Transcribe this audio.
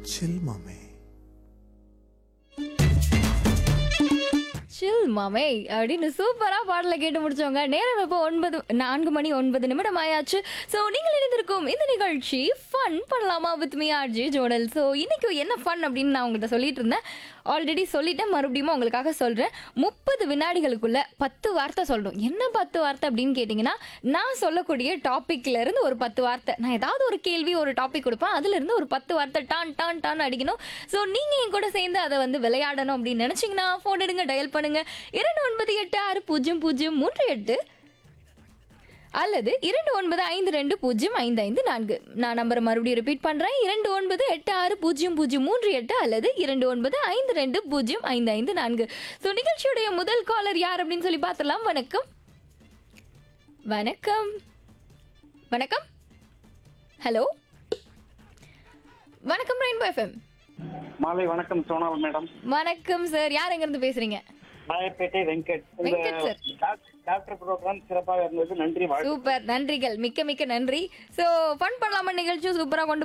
சில் மாமே சில் மாமே அப்படின்னு சூப்பரா பாடல கேட்டு முடிச்சவங்க நேரம் இப்போ ஒன்பது நான்கு மணி ஒன்பது நிமிடம் ஆயாச்சு ஸோ நீங்கள் இணைந்திருக்கும் இந்த நிகழ்ச்சி ஃபன் பண்ணலாமா with me RJ Jodal so இன்னைக்கு என்ன ஃபன் அப்படின்னு நான் உங்கள்கிட்ட சொல்லிட்டு இருந்தேன் ஆல்ரெடி சொல்லிட்டேன் மறுபடியும் உங்களுக்காக சொல்றேன் முப்பது வினாடிகளுக்குள்ள பத்து வார்த்தை சொல்லணும் என்ன பத்து வார்த்தை அப்படின்னு கேட்டிங்கன்னா நான் சொல்லக்கூடிய டாபிக்ல இருந்து ஒரு பத்து வார்த்தை நான் ஏதாவது ஒரு கேள்வி ஒரு டாபிக் கொடுப்பேன் அதுல இருந்து ஒரு பத்து வார்த்தை டான் டான் டான் அடிக்கணும் ஸோ நீங்க என் கூட சேர்ந்து அதை வந்து விளையாடணும் அப்படின்னு நினைச்சீங்கன்னா ஃபோன் எடுங்க டயல் பண்ணுங்க இரண்டு ஒன்பது எட்டு ஆறு பூஜ்ஜியம் பூஜ்ஜியம் மூன்று எட்டு அல்லது இரண்டு ஒன்பது ஐந்து ரெண்டு பூஜ்ஜியம் ஐந்து ஐந்து நான்கு நான் நம்பரை மறுபடியும் ரிப்பீட் பண்றேன் இரண்டு ஒன்பது எட்டு ஆறு பூஜ்ஜியம் பூஜ்ஜியம் மூன்று எட்டு அல்லது இரண்டு ஒன்பது ஐந்து ரெண்டு பூஜ்ஜியம் ஐந்து ஐந்து நான்கு ஸோ நிகழ்ச்சியுடைய முதல் காலர் யார் அப்படின்னு சொல்லி பார்த்துலாம் வணக்கம் வணக்கம் வணக்கம் ஹலோ வணக்கம் ரெயின்போ எஃப்எம் மாலை வணக்கம் சோனால் மேடம் வணக்கம் சார் யார் எங்கிருந்து பேசுறீங்க ராயப்பேட்டை வெங்கட் உங்க வெங்கட் சார். டாக்- டாக்டர் ப்ரோக்ராம் சிறப்பாக இருந்தது நன்றி வாழ்த்து சூப்பர் நன்றிகள் மிக்க மிக்க நன்றி ஸோ ஃபன் பண்ணலாமா நிகழ்ச்சி சூப்பராக கொண்டு